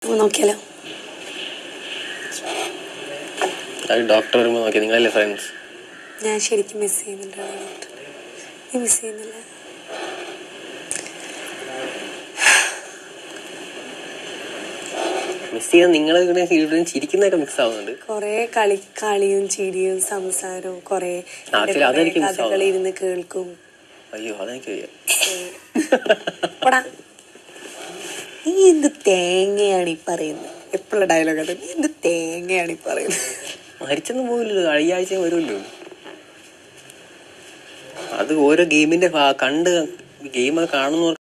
നമുക്ക് നോക്കിയാലോ അത് ഡോക്ടർ വരുമ്പോൾ നോക്കി നിങ്ങളല്ലേ ഫ്രണ്ട്സ് ഞാൻ ശരിക്കും മിസ് ചെയ്യുന്നുണ്ട് ഡോക്ടർ നീ മിസ് ചെയ്യുന്നില്ല മിസ് ചെയ്താൽ നിങ്ങൾ ഇവിടെ ഇവിടെ ചിരിക്കുന്നതൊക്കെ മിക്സ് ആവുന്നുണ്ട് കൊറേ കളി കളിയും ചിരിയും സംസാരവും കൊറേ ആ, ചില അതെനിക്ക് miss കഥകൾ ആവുന്നു. ഇരുന്ന് കേൾക്കും അയ്യോ അതെനിക്ക് വയ്യ പോടാ. നീ എന്ത് തേങ്ങയാണ് ഈ പറയുന്നത് എപ്പോഴുള്ള ഡയലോഗ് അത് നീ എന്ത് തേങ്ങയാണ് ഈ പറയുന്നത് മരിച്ചൊന്നും പോകില്ലല്ലോ അഴിയാഴ്ച വരുമല്ലോ അത് ഓരോ ഗെയിമിന്റെ കണ്ട് ഗെയിം കാണുന്നവർക്ക്